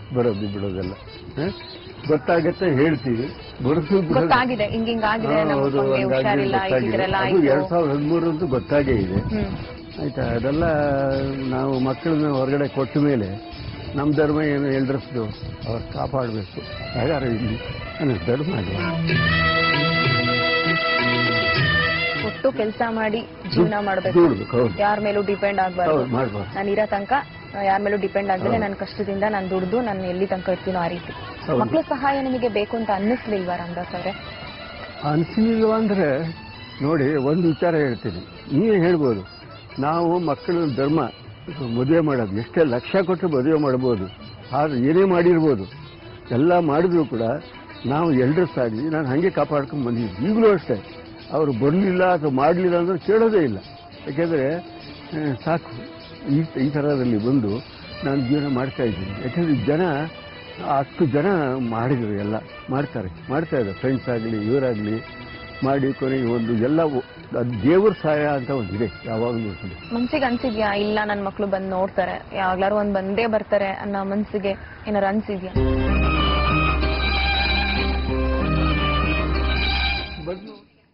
ಬರೋದು ಬಿಡೋದೆಲ್ಲ ಹ? ಗೊತ್ತಾಗತ್ತೆ ಹೇಳ್ತೀವಿ ಬರೋದು ಬಿಡೋದು- ಗೊತ್ತಾಗಿದೆ ಹಿಂಗ್ ಹಿಂಗಾಗಿದೆ ಹಾ, ನಮ್ಮ ಹೌದು, ಮಕ್ಕಳಿಗೆ ಹಂಗಾಗಿ ಹುಷಾರಿಲ್ಲ ಗೊತ್ತಾಗಿದೆ. ಇದ್ರೆಲ್ಲ ಅದು ಆಯ್ತು ಎರಡ್ ಸಾವಿರದ ಹದಿಮೂರಂತೂ ಗೊತ್ತಾಗೇ ಇದೆ ಹ್ಮ್ ಆಯ್ತಾ ಅದೆಲ್ಲ ನಾವು ಮಕ್ಕಳನ್ನ ಹೊರಗಡೆ ಕೊಟ್ಟ ಮೇಲೆ ನಮ್ಮ ಧರ್ಮ ಏನು ಎಲ್ಡ್ರಸ್ದು ಅವ್ರು ಕಾಪಾಡಬೇಕು ಹಾಗಾದ್ರೆ ಇಲ್ಲಿ ನನ್ನ ಧರ್ಮ ಅಲ್ವಾ ಒಟ್ಟು ಕೆಲಸ ಮಾಡಿ ಜೀವನ ಮಾಡ್ಬೇಕು ದುಡ್ಬೇಕು ಹೌದು ಯಾರ ಮೇಲೂ ಡಿಪೆಂಡ್ ಆಗ್ಬಾರ್ದು ಹೌದು ಮಾಡ್ಬಾರ್ದು ನಾನು ಇರೋ ತನಕ ಯಾರ ಮೇಲೂ ಡಿಪೆಂಡ್ ಆಗದೆ ನನ್ನ ಕಷ್ಟದಿಂದ ನಾನು ದುಡ್ದು ನಾನು ಎಲ್ಲಿ ತನಕ ಇರ್ತೀನೋ ಆ ರೀತಿ ಹೌದು. ಮಕ್ಕಳ ಸಹಾಯ ನಿಮಗೆ ಬೇಕು ಅಂತ ಅನ್ನಿಸ್ಲಿಲ್ವಾ ರಾಮದಾಸ್ ಅವರೇ ಅನಿಸಲಿಲ್ವ ಅಂದರೆ ನೋಡಿ ಒಂದು ವಿಚಾರ ಹೇಳ್ತೀನಿ ನೀವೇ ಹೇಳ್ಬೋದು ನಾವು ಮಕ್ಕಳ ಧರ್ಮ ಮದುವೆ ಮಾಡೋದು ಎಷ್ಟೇ ಲಕ್ಷ ಕೊಟ್ಟು ಮದುವೆ ಮಾಡ್ಬೋದು ಆದ್ರೆ ಏನೇ ಮಾಡಿರ್ಬೋದು ಎಲ್ಲ ಮಾಡಿದ್ರು ಕೂಡ ನಾವು ಎಲ್ಡರ್ಸ್ ಆಗಿ ನಾನು ಹಾಗೆ ಕಾಪಾಡ್ಕೊಂಡು ಬಂದಿದ್ದೆ ಈಗಲೂ ಅಷ್ಟೇ ಅವರು ಬರಲಿಲ್ಲ ಅಥವಾ ಮಾಡಲಿಲ್ಲ ಅಂದ್ರೆ ಕೇಳೋದೇ ಇಲ್ಲ ಯಾಕೆಂದರೆ ಸಾಕು ಈ ಈ ಥರದಲ್ಲಿ ಬಂದು ನಾನು ಜೀವನ ಮಾಡ್ತಾ ಇದ್ದೀನಿ ಯಾಕೆಂದರೆ ಜನ ಅಷ್ಟು ಜನ ಮಾಡಿದ್ರು ಎಲ್ಲ ಮಾಡ್ತಾರೆ ಮಾಡ್ತಾ ಇದ್ದಾರೆ ಫ್ರೆಂಡ್ಸ್ ಆಗಲಿ ಇವರಾಗಲಿ ಮಾಡಿ ಕೊನೆಗೆ ಒಂದು ಎಲ್ಲ ಒ- ಅದು ದೇವ್ರ ಸಹಾಯ ಅಂತ ಒಂದಿದೆ ಯಾವಾಗಲೂ ಇದೆ ಮನ್ಸಿಗೆ ಅನ್ಸಿದ್ಯಾ ಇಲ್ಲ ನನ್ನ ಮಕ್ಳು ಬಂದ್ ನೋಡ್ತಾರೆ ಯಾವಾಗ್ಲಾರು ಒಂದ್ ಬಂದೇ ಬರ್ತಾರೆ ಅನ್ನೋ ಮನ್ಸಿಗೆ ಏನಾರು ಅನ್ಸಿದ್ಯಾ ಬಂದು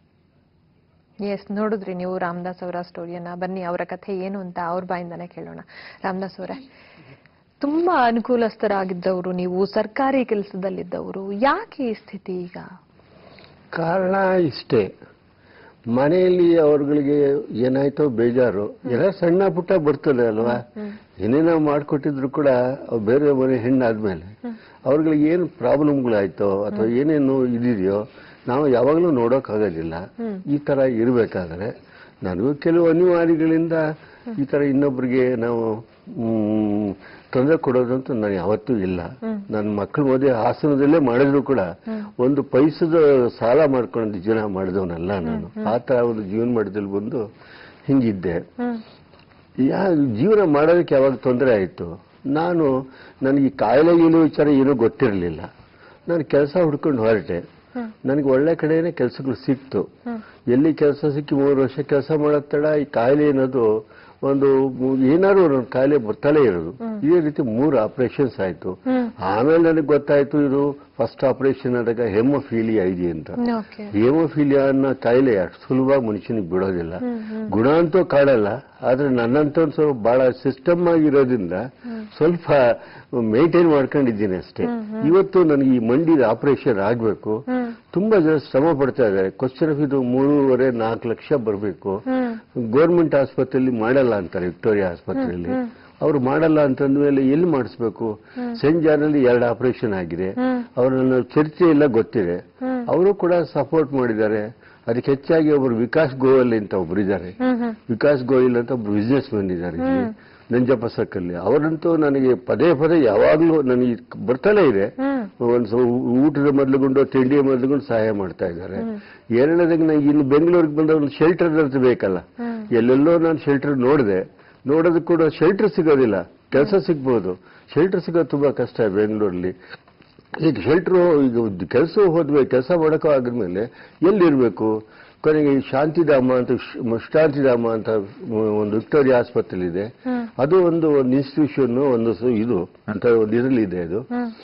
ಎಸ್ ನೋಡಿದ್ರಿ ನೀವು ರಾಮದಾಸ್ ಅವರ ಸ್ಟೋರಿಯನ್ನ ಬನ್ನಿ ಅವರ ಕಥೆ ಏನು ಅಂತ ಅವ್ರ ಬಾಯಿಂದಾನೆ ಕೇಳೋಣ ರಾಮದಾಸ್ ಅವರೇ ತುಂಬಾ ಅನುಕೂಲಸ್ಥರಾಗಿದ್ದವರು ನೀವು ಸರ್ಕಾರಿ ಕೆಲಸದಲ್ಲಿದ್ದವರು ಯಾಕೆ ಈ ಸ್ಥಿತಿ ಈಗ ಕಾರಣ ಇಷ್ಟೇ ಮನೆಯಲ್ಲಿ ಅವ್ರಗಳಿಗೆ ಏನಾಯ್ತೋ ಬೇಜಾರು ಏನೋ ಸಣ್ಣ ಪುಟ್ಟ ಬರ್ತದೆ ಅಲ್ವಾ ಏನೇನೋ ಮಾಡ್ಕೊಟ್ಟಿದ್ರು ಕೂಡ ಅವ್ರು ಬೇರೆ ಮನೆ ಹೆಣ್ಣಾದ್ಮೇಲೆ ಅವ್ರಗಳಿಗೆ ಏನು ಪ್ರಾಬ್ಲಮ್ಗಳಾಯ್ತೋ ಅಥವಾ ಏನೇನು ಇದಿದೆಯೋ ನಾವು ಯಾವಾಗಲೂ ನೋಡೋಕ್ಕಾಗೋದಿಲ್ಲ ಈ ತರ ಇರಬೇಕಾದ್ರೆ ನನಗೂ ಕೆಲವು ಅನಿವಾರ್ಯಗಳಿಂದ ಈ ತರ ಇನ್ನೊಬ್ರಿಗೆ ನಾವು ಮ್, ತೊಂದರೆ ಕೊಡೋದಂತೂ ನಾನು ಯಾವತ್ತೂ ಇಲ್ಲ ನನ್ನ ಮಕ್ಕಳ ಮದುವೆ ಹಾಸನದಲ್ಲೇ ಮಾಡಿದ್ರು ಕೂಡ ಒಂದು ಪೈಸದ ಸಾಲ ಮಾಡ್ಕೊಂಡು ಜೀವನ ಮಾಡಿದವನಲ್ಲ ನಾನು ಆ ತರ ಒಂದು ಜೀವನ ಮಾಡಿದಲ್ಲಿ ಬಂದು ಹಿಂಗಿದ್ದೆ ಯಾ ಜೀವನ ಮಾಡೋದಕ್ಕೆ ಯಾವಾಗ ತೊಂದರೆ ಆಯಿತು ನಾನು ನನಗೆ ಈ ಕಾಯಿಲೆ ಗೀಲೆ ವಿಚಾರ ಏನೂ ಗೊತ್ತಿರಲಿಲ್ಲ ನಾನು ಕೆಲಸ ಹುಡ್ಕೊಂಡು ಹೊರಟೆ ನನಗೆ ಒಳ್ಳೆ ಕಡೆನೇ ಕೆಲಸಗಳು ಸಿಕ್ತು ಎಲ್ಲಿ ಕೆಲಸ ಸಿಕ್ಕಿ ಮೂರು ವರ್ಷ ಕೆಲಸ ಮಾಡೋ ತಡ ಈ ಕಾಯಿಲೆ ಅನ್ನೋದು ಒಂದು ಮು- ಏನಾದ್ರು ಒಂದು ಕಾಯಿಲೆ ಬರ್ತಾನೆ ಇರೋದು ಇದೇ ರೀತಿ ಮೂರು ಆಪರೇಷನ್ಸ್ ಆಯ್ತು ಆಮೇಲೆ ನನಗೆ ಗೊತ್ತಾಯ್ತು ಇದು ಫಸ್ಟ್ ಆಪರೇಷನ್ ಆದಾಗ ಹೆಮೋಫೀಲಿಯಾ ಇದೆ ಅಂತ ಓಕೆ ಹೇಮೋಫೀಲಿಯಾ ಅನ್ನೋ ಕಾಯಿಲೆ ಅಷ್ಟು ಸುಲಭ ಮನುಷ್ಯನಿಗೆ ಬಿಡೋದಿಲ್ಲ ಗುಣ ಅಂತೂ ಕಾಡಲ್ಲ ಆದ್ರೆ ನನ್ನಂತ ಒಂದು ಸ್ವಲ್ಪ ಬಹಳ ಸಿಸ್ಟಮ್ ಆಗಿರೋದ್ರಿಂದ ಸ್ವಲ್ಪ ಮೇಂಟೈನ್ ಮಾಡ್ಕೊಂಡಿದ್ದೀನಿ ಅಷ್ಟೇ ಇವತ್ತು ನನಗೆ ಈ ಮಂಡಿದ ಆಪರೇಷನ್ ಆಗ್ಬೇಕು ತುಂಬಾ ಜನ ಶ್ರಮ ಪಡ್ತಾ ಇದ್ದಾರೆ ಕ್ವಶನ್ ಆಫ್ ಇದು ಮೂರುವರೆ ನಾಲ್ಕು ಲಕ್ಷ ಬರಬೇಕು ಗೌರ್ಮೆಂಟ್ ಆಸ್ಪತ್ರೆಯಲ್ಲಿ ಮಾಡಲ್ಲ ಅಂತಾರೆ ವಿಕ್ಟೋರಿಯಾ ಆಸ್ಪತ್ರೆಯಲ್ಲಿ ಅವ್ರು ಮಾಡಲ್ಲ ಅಂತಂದ್ಮೇಲೆ ಎಲ್ಲಿ ಮಾಡಿಸ್ಬೇಕು ಸೆಂಟ್ ಜಾನಲ್ಲಿ ಎರಡು ಆಪರೇಷನ್ ಆಗಿದೆ ಅವರನ್ನು ಚರ್ಚೆ ಎಲ್ಲ ಗೊತ್ತಿದೆ ಅವರು ಕೂಡ ಸಪೋರ್ಟ್ ಮಾಡಿದ್ದಾರೆ ಅದಕ್ಕೆ ಹೆಚ್ಚಾಗಿ ಒಬ್ರು ವಿಕಾಸ್ ಗೋಯಲ್ ಅಂತ ಒಬ್ರು ಇದ್ದಾರೆ ವಿಕಾಸ್ ಗೋಯಲ್ ಅಂತ ಒಬ್ರು ಬಿಸ್ನೆಸ್ ಮ್ಯಾನ್ ಇದ್ದಾರೆ ಇಲ್ಲಿ ನಂಜಪ್ಪ ಸರ್ಕಲ್ಲಿ ಅವರಂತೂ ನನಗೆ ಪದೇ ಪದೇ ಯಾವಾಗಲೂ ನನಗೆ ಬರ್ತಾನೆ ಇದೆ ಒಂದು ಸ್ವಲ್ಪ ಊಟದ ಮೊದಲುಗೊಂಡು ತಿಂಡಿಯ ಮೊದಲುಗೊಂಡು ಸಹಾಯ ಮಾಡ್ತಾ ಇದ್ದಾರೆ ಎರಡನೇದಾಗಿ ನನಗೆ ಇನ್ನು ಬೆಂಗಳೂರಿಗೆ ಬಂದ ಒಂದು ಶೆಲ್ಟರ್ ಅಂತ ಬೇಕಲ್ಲ ಎಲ್ಲೆಲ್ಲೋ ನಾನು ಶೆಲ್ಟರ್ ನೋಡಿದೆ ನೋಡೋದಕ್ಕೆ ಕೂಡ ಶೆಲ್ಟರ್ ಸಿಗೋದಿಲ್ಲ ಕೆಲಸ ಸಿಗ್ಬೋದು ಶೆಲ್ಟರ್ ಸಿಗೋದು ತುಂಬಾ ಕಷ್ಟ ಬೆಂಗಳೂರಲ್ಲಿ ಈಗ ಶೆಲ್ಟ್ರು ಈಗ ಕೆಲಸ ಹೋದ್ಮೇಲೆ ಕೆಲಸ ಮಾಡೋಕ್ಕೂ ಆಗಿದ್ಮೇಲೆ ಎಲ್ಲಿರ್ಬೇಕು ಕೊನೆಗೆ ಈ ಶಾಂತಿಧಾಮ ಅಂತ ಶ್- ಶಾಂತಿಧಾಮ ಅಂತ ಒಂದು ವಿಕ್ಟೋರಿಯಾ ಆಸ್ಪತ್ರೆ ಇದೆ ಅದು ಒಂದು ಒಂದು ಇನ್ಸ್ಟಿಟ್ಯೂಷನ್ ಒಂದು ಸ- ಇದು ಅಂತ ಒಂದು ಇದರಲ್ಲಿದೆ ಅದು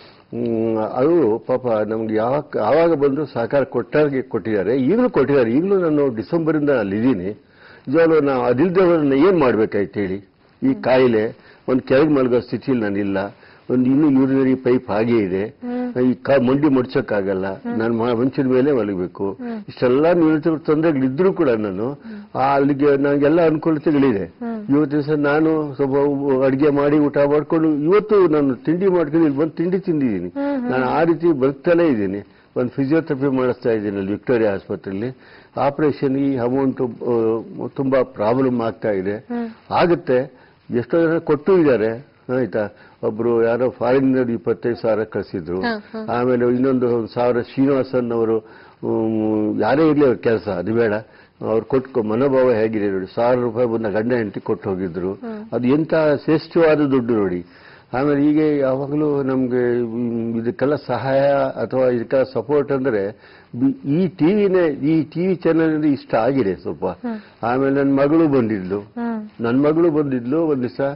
ಹ್ಮ್, ಅದು ಪಾಪ ನಮ್ಗೆ ಯಾವಾಗ ಆವಾಗ ಬಂದು ಸಹಕಾರ ಕೊಟ್ಟಾಗೆ ಕೊಟ್ಟಿದ್ದಾರೆ ಈಗಲೂ ಕೊಟ್ಟಿದ್ದಾರೆ ಈಗಲೂ ನಾನು ಡಿಸೆಂಬರಿಂದ ಅಲ್ಲಿದ್ದೀನಿ ನಿಜವಾಗ್ಲೂ ನಾವು ಅದಿಲ್ದವ್ರನ್ನ ಏನ್ ಮಾಡ್ಬೇಕಾಯ್ತು ಹೇಳಿ ಈ ಕಾಯಿಲೆ ಒಂದು ಕೆಳಗೆ ಮಲಗೋ ಸ್ಥಿತಿಯಲ್ಲಿ ನಾನಿಲ್ಲ ಒಂದು ಇನ್ನೂ ಯೂರಿನರಿ ಪೈಪ್ ಹಾಗೆ ಇದೆ ಈ ಕಾ ಮಂಡಿ ಮುಡ್ಸಕ್ಕಾಗಲ್ಲ ನಾನು ಮಂಚದ ಮೇಲೆ ಮಲಗಬೇಕು ಇಷ್ಟೆಲ್ಲ ನ್ಯೂನತೆ ತೊಂದರೆಗಳಿದ್ರು ಕೂಡ ನಾನು ಆ ಅಲ್ಲಿಗೆ ನನಗೆಲ್ಲ ಅನುಕೂಲತೆಗಳಿದೆ ಇವತ್ತು ದಿವಸ ನಾನು ಸ್ವಲ್ಪ ಅಡಿಗೆ ಮಾಡಿ ಊಟ ಮಾಡ್ಕೊಂಡು ಇವತ್ತು ನಾನು ತಿಂಡಿ ಮಾಡ್ಕೊಂಡು ಇಲ್ಲಿ ಬಂದು ತಿಂಡಿ ತಿಂದಿದ್ದೀನಿ ನಾನು ಆ ರೀತಿ ಬದುಕ್ತಾನೆ ಇದ್ದೀನಿ ಒಂದು ಫಿಸಿಯೋಥೆರಪಿ ಮಾಡಿಸ್ತಾ ಇದ್ದೀನಿ ಅಲ್ಲಿ ವಿಕ್ಟೋರಿಯಾ ಆಸ್ಪತ್ರೆಯಲ್ಲಿ ಆಪರೇಷನ್ ಈ ಅಮೌಂಟ್ ತುಂಬಾ ಪ್ರಾಬ್ಲಮ್ ಆಗ್ತಾ ಇದೆ ಆಗುತ್ತೆ ಎಷ್ಟೋ ಜನ ಕೊಟ್ಟು ಇದ್ದಾರೆ ಆಯ್ತಾ ಒಬ್ರು ಯಾರೋ ಫಾರಿನ್ ಇಪ್ಪತ್ತೈದು ಸಾವಿರ ಕಳಿಸಿದ್ರು ಆಮೇಲೆ ಇನ್ನೊಂದು ಒಂದು ಸಾವಿರ ಶ್ರೀನಿವಾಸನ್ ಅವರು ಹ್ಮ್, ಯಾರೇ ಇರಲಿ ಅವ್ರ ಕೆಲಸ ಅದು ಬೇಡ ಅವ್ರು ಕೊಟ್ಟು ಮನೋಭಾವ ಹೇಗಿದೆ ನೋಡಿ ಸಾವಿರ ರೂಪಾಯಿ ಬಂದ ಗಂಡ ಹೆಂಡತಿ ಕೊಟ್ಟು ಹೋಗಿದ್ರು ಅದು ಎಂತ ಶ್ರೇಷ್ಠವಾದ ದುಡ್ಡು ನೋಡಿ ಆಮೇಲೆ ಹೀಗೆ ಯಾವಾಗಲೂ ನಮ್ಗೆ ಹ್ಮ್, ಇದಕ್ಕೆಲ್ಲ ಸಹಾಯ ಅಥವಾ ಇದಕ್ಕೆಲ್ಲ ಸಪೋರ್ಟ್ ಅಂದ್ರೆ ಬಿ- ಈ ಟಿವಿನೇ ಈ ಟಿವಿ ಚಾನೆಲ್ ಇಷ್ಟ ಆಗಿದೆ ಸ್ವಲ್ಪ ಆಮೇಲೆ ನನ್ನ ಮಗಳು ಬಂದಿದ್ಲು ನನ್ನ ಮಗಳು ಬಂದಿದ್ಲು ಒಂದ್ ದಿವಸ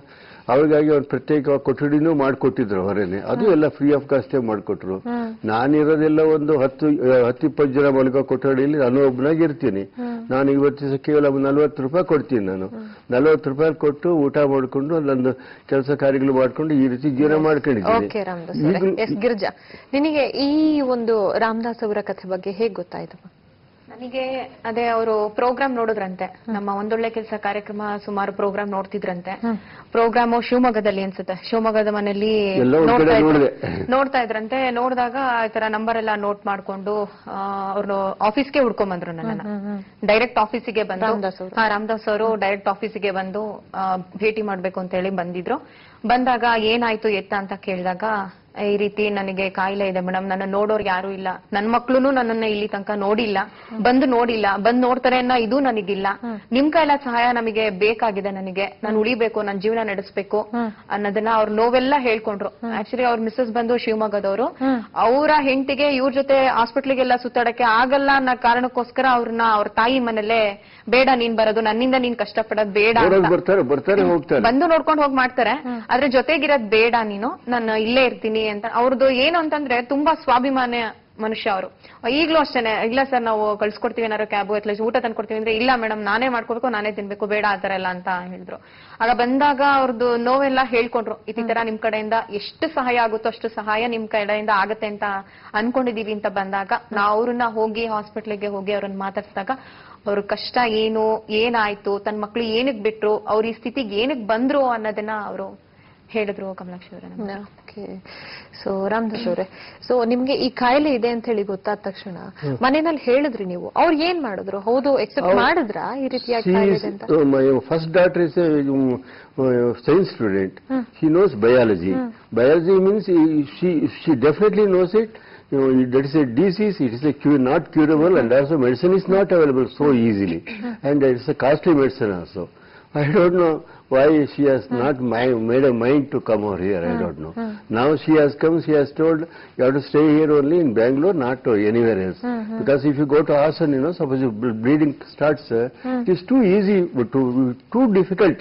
ಅವ್ರಿಗಾಗಿ ಒಂದು ಪ್ರತ್ಯೇಕ ಕೊಠಡಿನೂ ಮಾಡಿಕೊಟ್ಟಿದ್ರು ಹೊರನೆ ಅದು ಎಲ್ಲ ಫ್ರೀ ಆಫ್ ಕಾಸ್ಟೇ ಮಾಡಿಕೊಟ್ರು ನಾನಿರೋದೆಲ್ಲ ಒಂದು ಹತ್ತು ಹತ್ತು ಇಪ್ಪತ್ತು ಜನ ಮಲ್ಕೋ ಕೊಠಡಿಯಲ್ಲಿ ನಾನು ಒಬ್ಬನಾಗಿ ಇರ್ತೀನಿ ನಾನು ಇವತ್ತು ದಿವಸ ಕೇವಲ ನಲ್ವತ್ತು ರೂಪಾಯಿ ಕೊಡ್ತೀನಿ ನಾನು ನಲ್ವತ್ತು ರೂಪಾಯಿ ಕೊಟ್ಟು ಊಟ ಮಾಡಿಕೊಂಡು ನನ್ನ ಕೆಲಸ ಕಾರ್ಯಗಳು ಮಾಡ್ಕೊಂಡು ಈ ರೀತಿ ಜೀವನ ಮಾಡ್ಕೊಂಡಿದ್ದೀನಿ ಓಕೆ ರಾಮದಾಸ್ ಅವರೇ ಈಗಲೂ- ಎಸ್ ಗಿರಿಜಾ ನಿನಗೆ ಈ ಒಂದು ರಾಮದಾಸ್ ಅವರ ಕಥೆ ಬಗ್ಗೆ ಹೇಗ್ ಗೊತ್ತಾಯ್ತಮ್ಮ ನನಗೆ ಅದೇ ಅವರು ಪ್ರೋಗ್ರಾಮ್ ನೋಡಿದ್ರಂತೆ ನಮ್ಮ ಒಂದೊಳ್ಳೆ ಕೆಲಸ ಕಾರ್ಯಕ್ರಮ ಸುಮಾರು ಪ್ರೋಗ್ರಾಮ್ ನೋಡ್ತಿದ್ರಂತೆ ಪ್ರೋಗ್ರಾಮ್ ಶಿವಮೊಗ್ಗದಲ್ಲಿ ಅನ್ಸುತ್ತೆ ಶಿವಮೊಗ್ಗದ ಮನೆಯಲ್ಲಿ ಎಲ್ಲ ಒಂದ್ ಕಡೆ ನೋಡ್ತಾ ಇದ್ರು. ನೋಡ್ದೆ. ನೋಡ್ತಾ ಇದ್ರಂತೆ ನೋಡಿದಾಗ ಈ ತರ ನಂಬರ್ ಎಲ್ಲ ನೋಟ್ ಮಾಡ್ಕೊಂಡು ಅವ್ರು ಆಫೀಸ್ಗೆ ಹುಡ್ಕೊಂಡ್ ಬಂದ್ರು ನನ್ನನ್ನ ಡೈರೆಕ್ಟ್ ಆಫೀಸಿಗೆ ಬಂದು ರಾಮದಾಸ್ ಅವ್ರು. ಹಾ ರಾಮದಾಸ್ ಅವರು ಡೈರೆಕ್ಟ್ ಆಫೀಸಿಗೆ ಬಂದು ಆ, ಭೇಟಿ ಮಾಡ್ಬೇಕು ಅಂತ ಹೇಳಿ ಬಂದಿದ್ರು ಬಂದಾಗ ಏನಾಯ್ತು ಎತ್ತ ಅಂತ ಕೇಳಿದಾಗ ಈ ರೀತಿ ನನಗೆ ಕಾಯಿಲೆ ಇದೆ ಮೇಡಮ್ ನನ್ನ ನೋಡೋರ್ ಯಾರು ಇಲ್ಲ ನನ್ ಮಕ್ಳುನು ನನ್ನನ್ನ ಇಲ್ಲಿ ತನಕ ನೋಡಿಲ್ಲ ಬಂದು ನೋಡಿಲ್ಲ ಬಂದ್ ನೋಡ್ತಾರೆ ಅನ್ನೋ ಇದು ನನಗಿಲ್ಲ ನಿಮ್ ಕೈಲ ಸಹಾಯ ನಮಗೆ ಬೇಕಾಗಿದೆ ನನಗೆ ನಾನು ಉಳಿಬೇಕು ನನ್ನ ಜೀವನ ನಡೆಸ್ಬೇಕು ಅನ್ನೋದನ್ನ ಅವ್ರ ನೋವೆಲ್ಲ ಹೇಳ್ಕೊಂಡ್ರು ಆಕ್ಚುಲಿ ಅವ್ರ ಮಿಸ್ಸಸ್ ಬಂದು ಶಿವಮೊಗ್ಗದವರು ಅವರ ಹೆಂಡತಿಗೆ ಇವ್ರ ಜೊತೆ ಹಾಸ್ಪಿಟ್ಲಿಗೆಲ್ಲ ಸುತ್ತಾಡಕ್ಕೆ ಆಗಲ್ಲ ಅನ್ನೋ ಕಾರಣಕ್ಕೋಸ್ಕರ ಅವ್ರನ್ನ ಅವ್ರ ತಾಯಿ ಮನೇಲೆ ಬೇಡ ನೀನ್ ಬರೋದು ನನ್ನಿಂದ ನೀನ್ ಕಷ್ಟಪಡೋದ್ ಬೇಡ ಬರೋದು ಅಂತ ಬರ್ತಾರೆ ಬರ್ತಾರೆ ಹೋಗ್ತಾರೆ ಬಂದು ನೋಡ್ಕೊಂಡು ಹೋಗಿ ಮಾಡ್ತಾರೆ ಆದ್ರೆ ಜೊತೆಗಿರೋದ್ ಬೇಡ ನೀನು ನಾನು ಇಲ್ಲೇ ಇರ್ತೀನಿ ಅಂತ ಅವ್ರದ್ದು ಏನು ಅಂತಂದ್ರೆ ತುಂಬಾ ಸ್ವಾಭಿಮಾನ ಮನುಷ್ಯ ಅವರು ಈಗ್ಲೂ ಅಷ್ಟೇನೆ ಇಲ್ಲ ಸರ್ ನಾವು ಕಳ್ಸ್ಕೊಡ್ತೀವಿ ಏನಾದ್ರು ಕ್ಯಾಬ್ ಅಥವಾ ಊಟ ತಂದ್ಕೊಡ್ತೀವಿ ಅಂದ್ರೆ ಇಲ್ಲ ಮೇಡಮ್ ನಾನೇ ಮಾಡ್ಕೋಬೇಕು ನಾನೇ ತಿನ್ಬೇಕು ಬೇಡ ಆತರ ಎಲ್ಲ ಅಂತ ಹೇಳಿದ್ರು ಆಗ ಬಂದಾಗ ಅವ್ರದ್ದು ನೋವೆಲ್ಲ ಹೇಳ್ಕೊಂಡ್ರು ಈ ತರ ನಿಮ್ ಕಡೆಯಿಂದ ಎಷ್ಟು ಸಹಾಯ ಆಗುತ್ತೋ ಅಷ್ಟು ಸಹಾಯ ನಿಮ್ ಕಡೆಯಿಂದ ಆಗತ್ತೆ ಅಂತ ಅನ್ಕೊಂಡಿದೀವಿ ಅಂತ ಬಂದಾಗ ನಾವು ಅವ್ರನ್ನ ಹೋಗಿ ಹಾಸ್ಪಿಟ್ಲಿಗೆ ಹೋಗಿ ಅವ್ರನ್ನ ಮಾತಾಡ್ಸಿದಾಗ ಅವ್ರ ಕಷ್ಟ ಏನು ಏನಾಯ್ತು ತನ್ನ ಮಕ್ಳು ಏನಕ್ ಬಿಟ್ರು ಅವ್ರ ಈ ಸ್ಥಿತಿಗೆ ಏನಕ್ ಬಂದ್ರು ಅನ್ನೋದನ್ನ ಅವರು ಹೇಳಿದ್ರು ಕಮಲಾಕ್ಷಿ ಅವರೇ ನಮ್ಗೆ. ಓಕೆ ಸೊ ರಾಮದಾಸ್ ಅವರೇ ಸೊ ನಿಮ್ಗೆ ಈ ಕಾಯಿಲೆ ಇದೆ ಅಂತ ಹೇಳಿ ಗೊತ್ತಾದ ತಕ್ಷಣ ಮನೆಯಲ್ಲಿ ಹೇಳಿದ್ರಿ ನೀವು ಅವ್ರು ಏನ್ ಮಾಡಿದ್ರು ಹೌದು ಎಕ್ಸೆಪ್ಟ್ ಮಾಡಿದ್ರ ಈ ರೀತಿಯಾಗಿ ಕಾಯಿಲೆ ಇದೆ ಅಂತ my first daughter is a um, uh, science student. She knows biology. Biology means uh, she she definitely knows it. You know, that is a disease. It is a cure, not curable, and also medicine is not available so easily, and it is a costly medicine also. I don't know why she has not mi- made a mind to come over here. I don't know. Now she has come. She has told you have to stay here only in Bangalore, not to anywhere else. Because if you go to Hassan, you know, suppose you ble- bleeding starts, uh, it is too easy, to too difficult.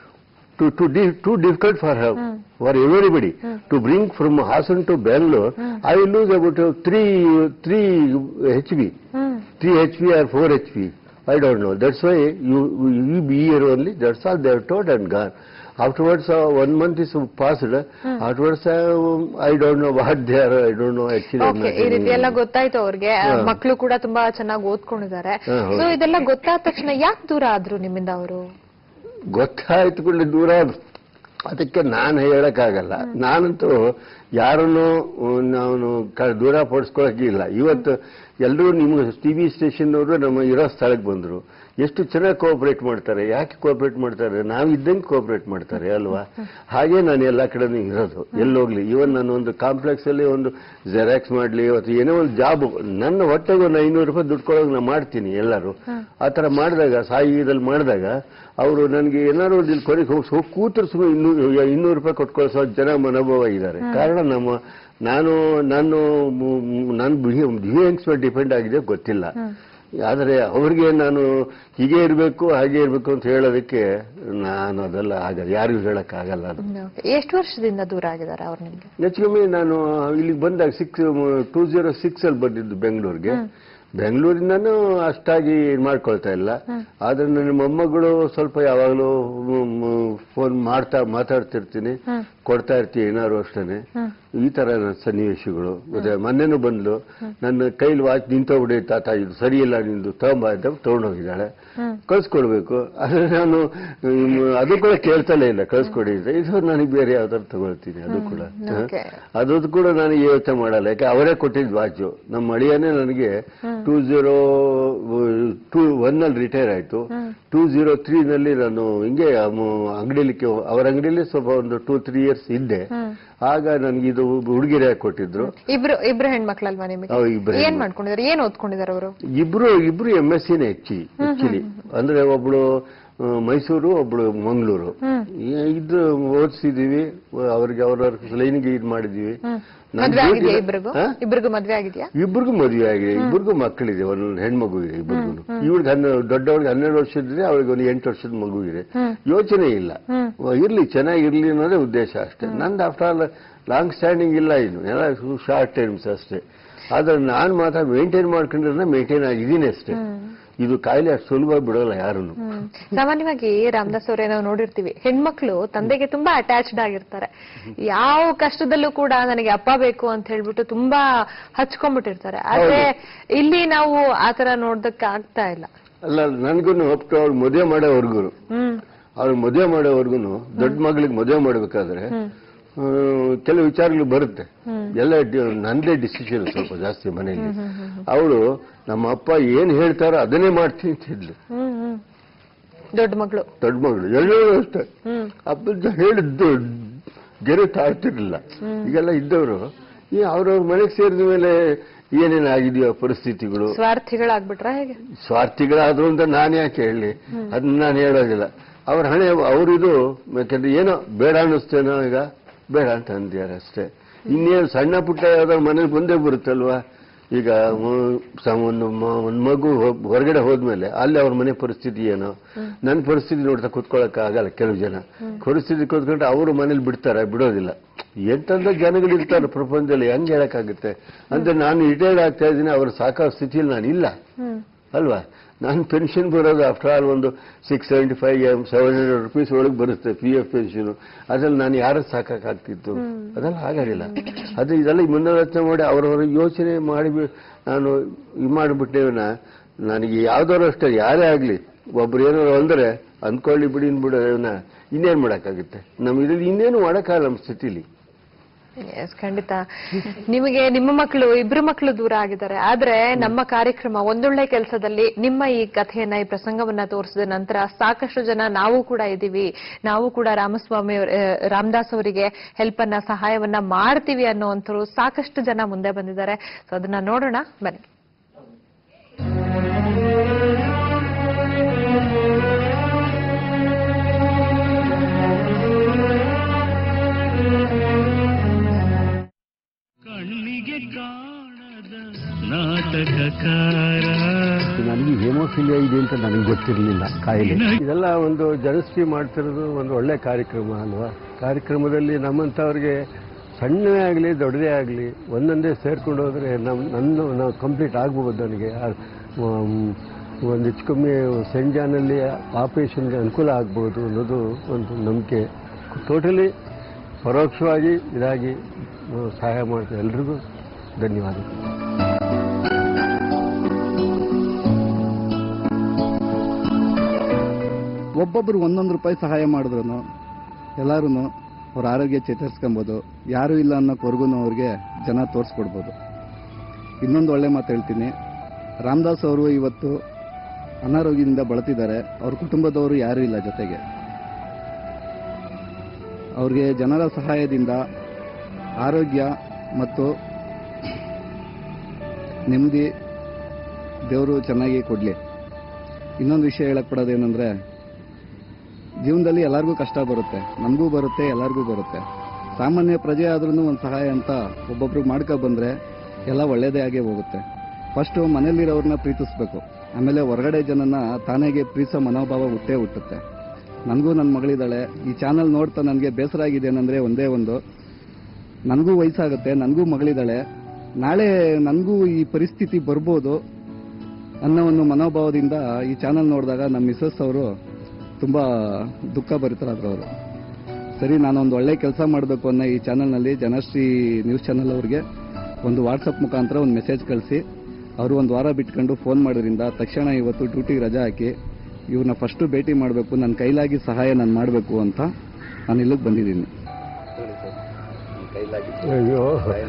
Too, too, di- too difficult for her, for everybody. To bring from Hassan to Bangalore, I will lose about uh, three, three HP, three HP or four HP. I don't know. That's why you, you be here only. That's all they have told and gone. Afterwards, uh, one month is passed. Afterwards, uh, I don't know what they are. I don't know actually. I'm okay not ಈ ರೀತಿ any- ಎಲ್ಲ ಗೊತ್ತಾಯ್ತು ಅವ್ರಿಗೆ ಹಾ. ಮಕ್ಕಳು ಕೂಡ ತುಂಬಾ ಚೆನ್ನಾಗಿ ಓದ್ಕೊಂಡಿದ್ದಾರೆ ಹಾ, ಹೌದು. ಸೊ ಇದೆಲ್ಲ ಗೊತ್ತಾದ ತಕ್ಷಣ ಯಾಕೆ ದೂರ ಆದ್ರು ನಿಮ್ಮಿಂದ ಅವರು ಗೊತ್ತಾಯ್ತು ಕೂಡ ದೂರ ಆದ್ರು. ಅದಕ್ಕೆ ನಾನು ಹೇಳಕ್ಕಾಗಲ್ಲ ನಾನಂತೂ ಯಾರನ್ನು ನಾನು ಕ- ದೂರ ಪಡಿಸ್ಕೊಳಕ್ಕಿಲ್ಲ ಇವತ್ತು ಎಲ್ಲರೂ ನಿಮ್ಮ ಟಿ ವಿ ಸ್ಟೇಷನ್ನವರು ನಮ್ಮ ಇರೋ ಸ್ಥಳಕ್ಕೆ ಬಂದರು ಎಷ್ಟು ಚೆನ್ನಾಗಿ ಕೋಆಪರೇಟ್ ಮಾಡ್ತಾರೆ ಯಾಕೆ ಕೋಆಪರೇಟ್ ಮಾಡ್ತಾರೆ ನಾವು ಇದ್ದಂಗೆ ಕೋಆಪರೇಟ್ ಮಾಡ್ತಾರೆ ಅಲ್ವಾ ಹಾಗೆ ನಾನು ಎಲ್ಲ ಕಡೆನೂ ಇರೋದು ಎಲ್ಲೋಗ್ಲಿ ಇವನ್ ನಾನು ಒಂದು ಕಾಂಪ್ಲೆಕ್ಸ್ ಅಲ್ಲಿ ಒಂದು ಜೆರಾಕ್ಸ್ ಮಾಡ್ಲಿ ಅಥವಾ ಏನೋ ಒಂದು ಜಾಬ್ ನನ್ನ ಹೊಟ್ಟೆಗೆ ಒಂದು ಐನೂರು ರೂಪಾಯಿ ದುಡ್ಡು ಕೊಡೋಕೆ ನಾನು ಮಾಡ್ತೀನಿ ಎಲ್ಲರೂ ಆ ಥರ ಮಾಡಿದಾಗ ಸಾಯಿ ಇದಲ್ಲಿ ಮಾಡಿದಾಗ ಅವರು ನನಗೆ ಏನಾದ್ರು ಒಂದು ಇಲ್ಲಿ ಕೊನೆಗೆ ಹೋಗಿ ಹೋಗಿ ಕೂತ್ರು ಸುಮ್ಮನೆ ಇನ್ನೂರು ಇನ್ನೂರು ರೂಪಾಯಿ ಕೊಟ್ಕೊಳ್ಸೋ ಜನ ಮನೋಭಾವ ಇದ್ದಾರೆ ಕಾರಣ ನಮ್ಮ ನಾನು ನಾನು ಮು- ಮು- ನಾನು ಬಿಹೇವಿಯರ್ಸ್ ಮೇಲೆ ಡಿಪೆಂಡ್ ಆಗಿದೆ ಗೊತ್ತಿಲ್ಲ ಆದರೆ ಅವ್ರಿಗೆ ನಾನು ಹೀಗೆ ಇರಬೇಕು ಹಾಗೆ ಇರಬೇಕು ಅಂತ ಹೇಳೋದಕ್ಕೆ ನಾನು ಅದೆಲ್ಲ ಆಗಲ್ಲ ಯಾರಿಗೂ ಹೇಳಕ್ಕಾಗಲ್ಲ ಅದು ಎಷ್ಟು ವರ್ಷದಿಂದ ದೂರ ಆಗಿದ್ದಾರೆ ಅವ್ರು ನಿಮ್ಗೆ ಹೆಚ್ಚುಕಮ್ಮಿ ನಾನು ಇಲ್ಲಿಗೆ ಬಂದಾಗ ಸಿಕ್ಸ್ ಟೂ ಜೀರೋ ಸಿಕ್ಸ್ ಅಲ್ಲಿ ಬಂದಿದ್ದು ಬೆಂಗಳೂರಿಗೆ ಬೆಂಗಳೂರಿಂದನೂ ಅಷ್ಟಾಗಿ ಇದ್ ಮಾಡ್ಕೊಳ್ತಾ ಇಲ್ಲ ಆದ್ರೆ ನನ್ನ ಮೊಮ್ಮಗಳು ಸ್ವಲ್ಪ ಯಾವಾಗಲೂ ಫೋನ್ ಮಾಡ್ತಾ ಮಾತಾಡ್ತಿರ್ತೀನಿ ಕೊಡ್ತಾ ಇರ್ತೀನಿ ಏನಾದ್ರು ಅಷ್ಟೇನೆ ಈ ತರ ನನ್ನ ಸನ್ನಿವೇಶಗಳು ಮತ್ತೆ ಮೊನ್ನೆನೂ ಬಂದ್ಲು ನನ್ನ ಕೈಲಿ ವಾಚ್ ನಿಂತೋಗ್ಬಿಡಿ ತಾತ ಇದು ಸರಿ ಇಲ್ಲ ನಿಂದು ತಗೊಂಬ ಅಂತ ತಗೊಂಡೋಗಿದ್ದಾಳೆ ಕಳ್ಸ್ಕೊಡ್ಬೇಕು ಆದ್ರೆ ನಾನು ಹ್ಮ್, ಅದು ಕೂಡ ಕೇಳ್ತಲೇ ಇಲ್ಲ ಕಳ್ಸ್ಕೊಡಿ ಅಂತ ಇದು ನನಗೆ ಬೇರೆ ಯಾವ್ದಾದ್ರು ತಗೊಳ್ತೀನಿ ಅದು ಕೂಡ ಹ? okay. ಅದು ಕೂಡ ನನಗೆ ಯೋಚನೆ ಮಾಡಲ್ಲ ಯಾಕೆ ಅವರೇ ಕೊಟ್ಟಿದ್ದು ವಾಚು ನಮ್ಮ ಅಳಿಯನೇ ನನಗೆ ಟೂ ಜೀರೋ ಟೂ ಒನ್ ಅಲ್ಲಿ ರಿಟೈರ್ ಆಯ್ತು ಟೂ ಜೀರೋ ತ್ರೀ ನಲ್ಲಿ ನಾನು ಹಿಂಗೆ ಅಂಗಡಿಲಿ ಅವರ ಅಂಗಡಿಲಿ ಸ್ವಲ್ಪ ಒಂದು ಟೂ ತ್ರೀ ಇಯರ್ಸ್ ಇದ್ದೆ ಆಗ ನನಗೆ ಇದು ಹುಡುಗಿರೆ ಕೊಟ್ಟಿದ್ರು ಇಬ್ರು ಇಬ್ರು ಹೆಣ್ಮಕ್ಳಲ್ವಾ ನಿಮಗೆ ಅವ್ ಇಬ್ರು ಏನ್ ಮಾಡ್ಕೊಂಡಿದ್ದಾರೆ ಏನ್ ಓದ್ಕೊಂಡಿದ್ದಾರೆ ಅವರು ಇಬ್ರು ಇಬ್ರು ಎಂ ಎಸ್ ಸಿನೇ ಹೆಚ್ಚಿ ಆಕ್ಚುಲಿ ಅಂದ್ರೆ ಒಬ್ಳು ಆ, ಮೈಸೂರು ಒಬ್ಳು ಮಂಗಳೂರು ಇದ್ರು ಓದಿಸಿದೀವಿ ಅವ್ರಿಗೆ ಅವ್ರವ್ರ ಲೈನ್ಗೆ ಇದು ಮಾಡಿದೀವಿ ನನ್ ಮದ್ವೆ ಆಗಿದ್ಯಾ duty- ಇಬ್ರಿಗೂ ಹಾ? ಇಬ್ರಿಗೂ ಮದ್ವೆ ಆಗಿದ್ಯಾ ಇಬ್ರಿಗೂ ಮದುವೆ ಆಗಿದೆ ಇಬ್ರಿಗೂ ಮಕ್ಕಳಿದೆ ಒಂದು ಹೆಣ್ಮಗು ಇದೆ ಇಬ್ರಿಗೂ ಇವ್ರಿಗೆ ಹನ್ನೆರಡು ದೊಡ್ಡವ್ರಿಗೆ ಹನ್ನೆರಡು ವರ್ಷದಿದೆ ಅವ್ರಿಗೆ ಒಂದು ಎಂಟು ವರ್ಷದ ಮಗು ಇದೆ ಯೋಚನೆ ಇಲ್ಲ ಇರ್ಲಿ ಚೆನ್ನಾಗಿರ್ಲಿ ಅನ್ನೋದೇ ಉದ್ದೇಶ ಅಷ್ಟೇ ನಂದು ಆಫ್ಟರ್ ಆಲ್ ಲಾಂಗ್ ಸ್ಟ್ಯಾಂಡಿಂಗ್ ಇಲ್ಲ ಇನ್ನು ಎಲ್ಲ ಶಾರ್ಟ್ ಟೈಮ್ಸ್ ಅಷ್ಟೇ ಆದ್ರೆ ನಾನು ಮಾತ್ರ ಮೇಂಟೈನ್ ಮಾಡ್ಕೊಂಡಿರೋದ್ರೆ ಮೇಂಟೈನ್ ಆಗಿದ್ದೀನಿ ಅಷ್ಟೇ ಇದು ಕಾಯಿಲೆ ಅಷ್ಟು ಸುಲಭ ಬಿಡೋಲ್ಲ ಯಾರನ್ನು ಹ್ಮ್. ಸಾಮಾನ್ಯವಾಗಿ ರಾಮದಾಸ್ ಅವರೇ ನಾವು ನೋಡಿರ್ತೀವಿ ಹೆಣ್ಮಕ್ಳು ತಂದೆಗೆ ತುಂಬಾ ಅಟ್ಯಾಚ್ಡ್ ಆಗಿರ್ತಾರೆ ಯಾವ ಕಷ್ಟದಲ್ಲೂ ಕೂಡ ನನಗೆ ಅಪ್ಪ ಬೇಕು ಅಂತ ಹೇಳ್ಬಿಟ್ಟು ತುಂಬಾ ಹಚ್ಕೊಂಡ್ಬಿಟ್ಟಿರ್ತಾರೆ ಆದ್ರೆ ಇಲ್ಲಿ ನಾವು ಆತರ ನೋಡ್ದಕ್ಕೆ ಆಗ್ತಾ ಇಲ್ಲ ಅಲ್ಲ ನನ್ಗೂ ಅಪ್ ಅವ್ರು ಮದುವೆ ಮಾಡೋವರ್ಗು ಹ್ಮ್ ಅವ್ರು ಮದುವೆ ಮಾಡೋವರ್ಗು ದೊಡ್ಡ ಮಗಳಿಗೆ ಮದುವೆ ಮಾಡ್ಬೇಕಾದ್ರೆ ಆ, ಕೆಲವು ವಿಚಾರಗಳು ಬರುತ್ತೆ ಎಲ್ಲ ಡಿ- ನಂದೇ ಡಿಸಿಷನ್ ಸ್ವಲ್ಪ ಜಾಸ್ತಿ ಮನೆಯಲ್ಲಿ ಅವಳು ನಮ್ಮ ಅಪ್ಪ ಏನ್ ಹೇಳ್ತಾರೋ ಅದನ್ನೇ ಮಾಡ್ತೀನಿ ಅಂತಿದ್ಲು ಹ್ಮ್ ಹ್ಮ್ ದೊಡ್ಡ ಮಗಳು ದೊಡ್ಡ ಮಗಳು ಎಲ್ಲರೂ ಅಷ್ಟೇ ಹ್ಮ್ ಅಪ್ಪ ಹೇಳಿದ್ದು ಗೆರೆ ತಾಳ್ತಿರ್ಲಿಲ್ಲ ಈಗೆಲ್ಲ ಇದ್ದವರು ಈ ಅವ್ರವ್ರ ಮನೆಗೆ ಸೇರಿದ ಮೇಲೆ ಏನೇನಾಗಿದೆಯೋ ಪರಿಸ್ಥಿತಿಗಳು ಸ್ವಾರ್ಥಿಗಳಾಗ್ಬಿಟ್ರ ಹೇಗೆ ಸ್ವಾರ್ಥಿಗಳಾದ್ರು ಅಂತ ನಾನು ಯಾಕೆ ಹೇಳಿ ಅದನ್ನ ನಾನು ಹೇಳೋದಿಲ್ಲ ಅವ್ರ ಹಣೆ ಅವ್ರಿದು ಯಾಕಂದ್ರೆ ಏನೋ ಬೇಡ ಅನ್ನಿಸ್ತೇನೋ ಈಗ ಬೇಡ ಅಂತ ಅಂದ್ಯಾರ ಅಷ್ಟೇ ಇನ್ನೇನು ಸಣ್ಣ ಪುಟ್ಟ ಯಾವ್ದಾದ್ರು ಮನೇಲಿ ಬಂದೇ ಬರುತ್ತಲ್ವಾ ಈಗ ಮ- ಸ- ಒಂದು ಮ- ಒಂದು ಮಗು ಹೊ- ಹೊರಗಡೆ ಹೋದ್ಮೇಲೆ ಅಲ್ಲಿ ಅವ್ರ ಮನೆ ಪರಿಸ್ಥಿತಿ ಏನೋ ನನ್ನ ಪರಿಸ್ಥಿತಿ ನೋಡ್ತಾ ಕುತ್ಕೊಳ್ಳೋಕೆ ಆಗಲ್ಲ ಕೆಲವು ಜನ ಪರಿಸ್ಥಿತಿ ಕೂತ್ಕೊಂಡ್ರೆ ಅವರು ಮನೇಲಿ ಬಿಡ್ತಾರೆ ಬಿಡೋದಿಲ್ಲ ಎಂತೆಂಥ ಜನಗಳು ಇರ್ತಾರೆ ಪ್ರಪಂಚದಲ್ಲಿ ಹೆಂಗ್ ಹೇಳಕ್ಕಾಗುತ್ತೆ ಅಂದ್ರೆ ನಾನು ರಿಟೈರ್ಡ್ ಆಗ್ತಾ ಇದ್ದೀನಿ ಅವ್ರ ಸಾಕೋ ಸ್ಥಿತಿಯಲ್ಲಿ ನಾನು ಇಲ್ಲ ಹ್ಮ್ ಅಲ್ವಾ ನಾನು ಪೆನ್ಷನ್ ಬರೋದು ಆಫ್ಟರ್ ಆಲ್ ಒಂದು six seventy five seven hundred rupees ಒಳಗೆ ಬರುತ್ತೆ ಪಿ ಎಫ್ ಪೆನ್ಷನ್ ಅದ್ರಲ್ಲಿ ನಾನು ಯಾರು ಸಾಕಾಗ್ತಿತ್ತು ಅದೆಲ್ಲ ಆಗೋದಿಲ್ಲ ಅದು ಇದೆಲ್ಲ ಮುನ್ನೋಚನೆ ಮಾಡಿ ಅವರವರ ಯೋಚನೆ ಮಾಡಿ ನಾನು ಇದು ಮಾಡಿಬಿಟ್ಟೇವನ ನನಗೆ ಯಾವ್ದಾದ್ರು ಅಷ್ಟೇ ಯಾರೇ ಆಗಲಿ ಒಬ್ರು ಏನಾದ್ರು ಅಂದ್ರೆ ಅಂದ್ಕೊಳ್ಳಿ ಬಿಡಿ ಬಿಡೋದನ್ನ ಇನ್ನೇನು ಮಾಡೋಕ್ಕಾಗುತ್ತೆ ನಮ್ಮ ಇದರಲ್ಲಿ ಇನ್ನೇನು ಮಾಡೋಕ್ಕಾಗಲ್ಲ ನಮ್ಮ ಸ್ಥಿತಿಲಿ ಎಸ್ ಖಂಡಿತ ನಿಮಗೆ ನಿಮ್ಮ ಮಕ್ಕಳು ಇಬ್ರು ಮಕ್ಕಳು ದೂರ ಆಗಿದ್ದಾರೆ ಆದ್ರೆ ನಮ್ಮ ಕಾರ್ಯಕ್ರಮ ಒಂದೊಳ್ಳೆ ಕೆಲಸದಲ್ಲಿ ನಿಮ್ಮ ಈ ಕಥೆಯನ್ನ ಈ ಪ್ರಸಂಗವನ್ನ ತೋರಿಸಿದ ನಂತರ ಸಾಕಷ್ಟು ಜನ ನಾವು ಕೂಡ ಇದ್ದೀವಿ ನಾವು ಕೂಡ ರಾಮಸ್ವಾಮಿ ಅವ್ರ- ಆ, ರಾಮದಾಸ್ ಅವರಿಗೆ ಹೆಲ್ಪ್ ಅನ್ನ ಸಹಾಯವನ್ನ ಮಾಡ್ತೀವಿ ಅನ್ನೋಂಥವ್ರು ಸಾಕಷ್ಟು ಜನ ಮುಂದೆ ಬಂದಿದ್ದಾರೆ ಸೊ ಅದನ್ನ ನೋಡೋಣ ಬನ್ನಿ ಕಣ್ಣಿಗೆ ಕಾಣದ ನಾಟಕಕಾರ ನನಗೆ ಹೇಮೋಫಿಲಿಯಾ ಇದೆ ಅಂತ ನನಗೆ ಗೊತ್ತಿರಲಿಲ್ಲ ಕಾಯಿಲೆ ಇದೆಲ್ಲ ಒಂದು ಜನಶ್ರೀ ಮಾಡ್ತಿರೋದು ಒಂದು ಒಳ್ಳೆ ಕಾರ್ಯಕ್ರಮ ಅಲ್ವಾ ಕಾರ್ಯಕ್ರಮದಲ್ಲಿ ನಮ್ಮಂಥವ್ರಿಗೆ ಸಣ್ಣವೇ ಆಗಲಿ ದೊಡ್ಡದೇ ಆಗಲಿ ಒಂದೊಂದೇ ಸೇರ್ಕೊಂಡು ಹೋದರೆ ನಮ್ಮ ನನ್ನ ನಾವು ಕಂಪ್ಲೀಟ್ ಆಗ್ಬೋದು ನನಗೆ ಆ, ಉಮ್, ಒಂದು ಹೆಚ್ಚು ಕಮ್ಮಿ ಸೆಂಟ್ ಜಾನಲ್ಲಿ ಆಪರೇಷನ್ಗೆ ಅನುಕೂಲ ಆಗ್ಬೋದು ಅನ್ನೋದು ಒಂದು ನಂಬಿಕೆ ಟೋಟಲಿ ಪರೋಕ್ಷವಾಗಿ ಇದಾಗಿ ಆ, ಸಹಾಯ ಮಾಡ್ತಾರೆ ಎಲ್ರಿಗೂ ಧನ್ಯವಾದಗಳು ಒಬ್ಬೊಬ್ಬರು ಒಂದೊಂದು ರೂಪಾಯಿ ಸಹಾಯ ಮಾಡಿದ್ರು ಎಲ್ಲರೂ ಅವ್ರ ಆರೋಗ್ಯ ಚೇತರಿಸ್ಕೊಬೋದು ಯಾರೂ ಇಲ್ಲ ಅನ್ನೋಕ್ವರೆಗೂ ಅವ್ರಿಗೆ ಜನ ತೋರಿಸ್ಕೊಡ್ಬೋದು ಇನ್ನೊಂದು ಒಳ್ಳೆ ಮಾತು ಹೇಳ್ತೀನಿ ರಾಮದಾಸ್ ಅವರು ಇವತ್ತು ಅನಾರೋಗ್ಯದಿಂದ ಬಳತಿದ್ದಾರೆ ಅವ್ರ ಕುಟುಂಬದವರು ಯಾರೂ ಇಲ್ಲ ಜೊತೆಗೆ ಅವ್ರಿಗೆ ಜನರ ಸಹಾಯದಿಂದ ಆರೋಗ್ಯ ಮತ್ತು ನೆಮ್ಮದಿ ದೇವರು ಚೆನ್ನಾಗಿ ಕೊಡಲಿ ಇನ್ನೊಂದು ವಿಷಯ ಹೇಳಕ್ ಪಡೋದೇನೆಂದ್ರೆ ಜೀವನದಲ್ಲಿ ಎಲ್ಲರಿಗೂ ಕಷ್ಟ ಬರುತ್ತೆ ನಮಗೂ ಬರುತ್ತೆ ಎಲ್ಲರಿಗೂ ಬರುತ್ತೆ ಸಾಮಾನ್ಯ ಪ್ರಜೆ ಆದ್ರೂ ಒಂದು ಸಹಾಯ ಅಂತ ಒಬ್ಬೊಬ್ರಿಗೆ ಮಾಡ್ಕೊ ಬಂದ್ರೆ ಎಲ್ಲ ಒಳ್ಳೇದೇ ಆಗೇ ಹೋಗುತ್ತೆ ಫಸ್ಟು ಮನೇಲಿರೋರನ್ನ ಪ್ರೀತಿಸ್ಬೇಕು ಆಮೇಲೆ ಹೊರಗಡೆ ಜನನ ತಾನಾಗೆ ಪ್ರೀತಿಸೋ ಮನೋಭಾವ ಹುಟ್ಟೇ ಹುಟ್ಟುತ್ತೆ ನನಗೂ ನನ್ನ ಮಗಳಿದ್ದಾಳೆ ಈ ಚಾನಲ್ ನೋಡ್ತಾ ನನಗೆ ಬೇಸರ ಆಗಿದೆ ಏನಂದ್ರೆ ಒಂದೇ ಒಂದು ನನಗೂ ವಯಸ್ಸಾಗುತ್ತೆ ನನಗೂ ಮಗಳಿದ್ದಾಳೆ ನಾಳೆ ನನಗೂ ಈ ಪರಿಸ್ಥಿತಿ ಬರ್ಬೋದು ಅನ್ನೋ ಒಂದು ಮನೋಭಾವದಿಂದ ಈ ಚಾನಲ್ ನೋಡಿದಾಗ ನಮ್ಮ ಮಿಸಸ್ ಅವರು ತುಂಬಾ ದುಃಖ ಭರಿತರಾದ್ರು ಅವರು ಸರಿ ನಾನೊಂದು ಒಳ್ಳೆ ಕೆಲಸ ಮಾಡಬೇಕು ಅನ್ನೋ ಈ ಚಾನಲ್ನಲ್ಲಿ ಜನಶ್ರೀ ನ್ಯೂಸ್ ಚಾನಲ್ ಅವ್ರಿಗೆ ಒಂದು ವಾಟ್ಸಪ್ ಮುಖಾಂತರ ಒಂದು ಮೆಸೇಜ್ ಕಳಿಸಿ ಅವರು ಒಂದು ವಾರ ಬಿಟ್ಕೊಂಡು ಫೋನ್ ಮಾಡೋದ್ರಿಂದ ತಕ್ಷಣ ಇವತ್ತು ಡ್ಯೂಟಿಗೆ ರಜಾ ಹಾಕಿ ಇವ್ರನ್ನ ಫಸ್ಟು ಭೇಟಿ ಮಾಡಬೇಕು ನನ್ನ ಕೈಲಾಗಿ ಸಹಾಯ ನಾನು ಮಾಡಬೇಕು ಅಂತ ನಾನು ಇಲ್ಲಿಗೆ ಬಂದಿದ್ದೀನಿ ಅಯ್ಯೋ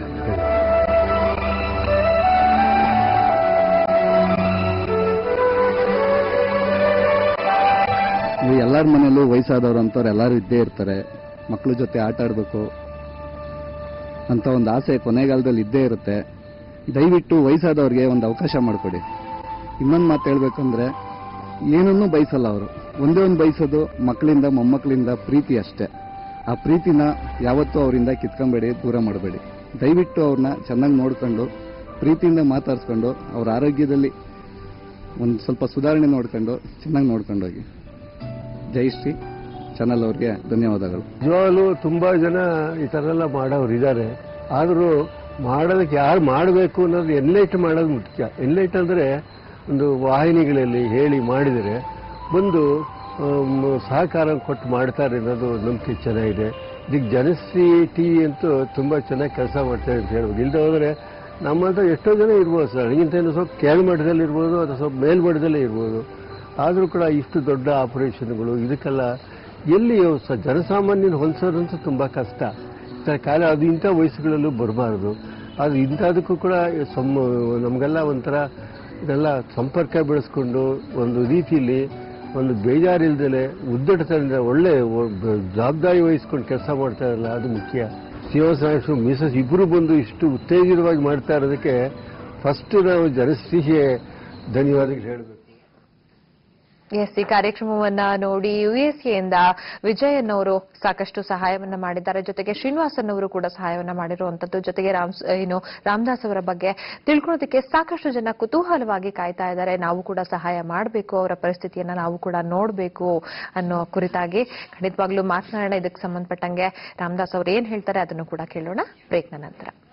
ನೀವು ಎಲ್ಲರ ಮನೆಯಲ್ಲೂ ವಯಸ್ಸಾದವ್ರು ಅಂತವ್ರು ಎಲ್ಲರೂ ಇದ್ದೇ ಇರ್ತಾರೆ ಮಕ್ಕಳ ಜೊತೆ ಆಟ ಆಡಬೇಕು ಅಂತ ಒಂದು ಆಸೆ ಕೊನೆಗಾಲದಲ್ಲಿ ಇದ್ದೇ ಇರುತ್ತೆ ದಯವಿಟ್ಟು ವಯಸ್ಸಾದವ್ರಿಗೆ ಒಂದು ಅವಕಾಶ ಮಾಡಿಕೊಡಿ ಇನ್ನೊಂದು ಮಾತು ಹೇಳ್ಬೇಕಂದ್ರೆ ಏನನ್ನೂ ಬಯಸಲ್ಲ ಅವರು ಒಂದೇ ಒಂದು ಬಯಸೋದು ಮಕ್ಕಳಿಂದ ಮೊಮ್ಮಕ್ಕಳಿಂದ ಪ್ರೀತಿ ಅಷ್ಟೇ ಆ ಪ್ರೀತಿನ ಯಾವತ್ತೂ ಅವರಿಂದ ಕಿತ್ಕೊಂಬೇಡಿ ದೂರ ಮಾಡಬೇಡಿ ದಯವಿಟ್ಟು ಅವ್ರನ್ನ ಚೆನ್ನಾಗಿ ನೋಡ್ಕೊಂಡು ಪ್ರೀತಿಯಿಂದ ಮಾತಾಡ್ಸ್ಕೊಂಡು ಅವ್ರ ಆರೋಗ್ಯದಲ್ಲಿ ಒಂದು ಸ್ವಲ್ಪ ಸುಧಾರಣೆ ನೋಡ್ಕೊಂಡು ಚೆನ್ನಾಗಿ ನೋಡ್ಕೊಂಡು ಹೋಗಿ ಜಯಶ್ರೀ ಚಾನಲ್ ಅವ್ರಿಗೆ ಧನ್ಯವಾದಗಳು ನಿಜವಾಗ್ಲೂ ತುಂಬಾ ಜನ ಈ ಥರ ಎಲ್ಲ ಮಾಡೋರು ಇದ್ದಾರೆ ಆದರೂ ಮಾಡೋದಕ್ಕೆ ಯಾರು ಮಾಡಬೇಕು ಅನ್ನೋದು ಎನ್ಲೈಟ್ ಮಾಡೋದು ಮುಖ್ಯ ಎನ್ಲೈಟ್ ಅಂದರೆ ಒಂದು ವಾಹಿನಿಗಳಲ್ಲಿ ಹೇಳಿ ಮಾಡಿದರೆ ಬಂದು ಆಮ್, ಸಹಕಾರ ಕೊಟ್ಟು ಮಾಡ್ತಾರೆ ಅನ್ನೋದು ನಂಬಿಕೆ ಚೆನ್ನಾಗಿದೆ ಇದಕ್ಕೆ ಜನಶ್ರೀ ಟಿ ವಿ ಅಂತೂ ತುಂಬ ಚೆನ್ನಾಗಿ ಕೆಲಸ ಮಾಡ್ತಾರೆ ಅಂತ ಹೇಳ್ಬೋದು ಇಲ್ಲದೆ ಹೋದರೆ ನಮ್ಮಂತ ಎಷ್ಟೋ ಜನ ಇರ್ಬೋದು ಸರ್ ನನಗಿಂತ ಇನ್ನು ಸ್ವಲ್ಪ ಕೆಳಮಟ್ಟದಲ್ಲಿ ಇರ್ಬೋದು ಅಥವಾ ಸ್ವಲ್ಪ ಮೇಲ್ಮಟ್ಟದಲ್ಲೇ ಇರ್ಬೋದು ಆದರೂ ಕೂಡ ಇಷ್ಟು ದೊಡ್ಡ ಆಪರೇಷನ್ಗಳು ಇದಕ್ಕೆಲ್ಲ ಎಲ್ಲಿ ಸ ಜನಸಾಮಾನ್ಯನ ಹೊಲಿಸೋದಂತೂ ತುಂಬ ಕಷ್ಟ ಇಂಥ ಕಾಲ ಅದು ಇಂಥ ವಯಸ್ಸುಗಳಲ್ಲೂ ಬರಬಾರ್ದು ಅದು ಇಂಥದಕ್ಕೂ ಕೂಡ ಸಮ್ ನಮಗೆಲ್ಲ ಒಂಥರ ಇದೆಲ್ಲ ಸಂಪರ್ಕ ಬೆಳೆಸ್ಕೊಂಡು ಒಂದು ರೀತಿಯಲ್ಲಿ ಒಂದು ಬೇಜಾರಿಲ್ದಲೆ ಉದ್ದಟತನದಿಂದ ಒಳ್ಳೆ ಒ- ಬ- ಜವಾಬ್ದಾರಿ ವಹಿಸ್ಕೊಂಡು ಕೆಲಸ ಮಾಡ್ತಾ ಇರಲ್ಲ ಅದು ಮುಖ್ಯ ಶ್ರೀನಿವಾಸ ಮಿಸಸ್ ಇಬ್ಬರು ಬಂದು ಇಷ್ಟು ಉತ್ತೇಜಿತವಾಗಿ ಮಾಡ್ತಾ ಇರೋದಕ್ಕೆ ಫಸ್ಟ್ ನಾವು ಜನಶ್ರೀಗೆ ಧನ್ಯವಾದಗಳು ಹೇಳಬೇಕು ಎಸ್ ಈ ಕಾರ್ಯಕ್ರಮವನ್ನ ನೋಡಿ ಯು ಎಸ್ ಎಯಿಂದ ವಿಜಯನ್ ಅವರು ಸಾಕಷ್ಟು ಸಹಾಯವನ್ನ ಮಾಡಿದ್ದಾರೆ ಜೊತೆಗೆ ಶ್ರೀನಿವಾಸನ್ ಅವರು ಕೂಡ ಸಹಾಯವನ್ನ ಮಾಡಿರುವಂತದ್ದು ಜೊತೆಗೆ ರಾಮ್ ಏನು ರಾಮದಾಸ್ ಅವರ ಬಗ್ಗೆ ತಿಳ್ಕೊಳ್ಳೋದಕ್ಕೆ ಸಾಕಷ್ಟು ಜನ ಕುತೂಹಲವಾಗಿ ಕಾಯ್ತಾ ಇದ್ದಾರೆ ನಾವು ಕೂಡ ಸಹಾಯ ಮಾಡಬೇಕು ಅವರ ಪರಿಸ್ಥಿತಿಯನ್ನ ನಾವು ಕೂಡ ನೋಡಬೇಕು ಅನ್ನೋ ಕುರಿತಾಗಿ ಖಂಡಿತವಾಗ್ಲೂ ಮಾತನಾಡೋಣ ಇದಕ್ಕೆ ಸಂಬಂಧಪಟ್ಟಂಗೆ ರಾಮದಾಸ್ ಅವರು ಏನ್ ಹೇಳ್ತಾರೆ ಅದನ್ನು ಕೂಡ ಕೇಳೋಣ ಬ್ರೇಕ್ನ ನಂತರ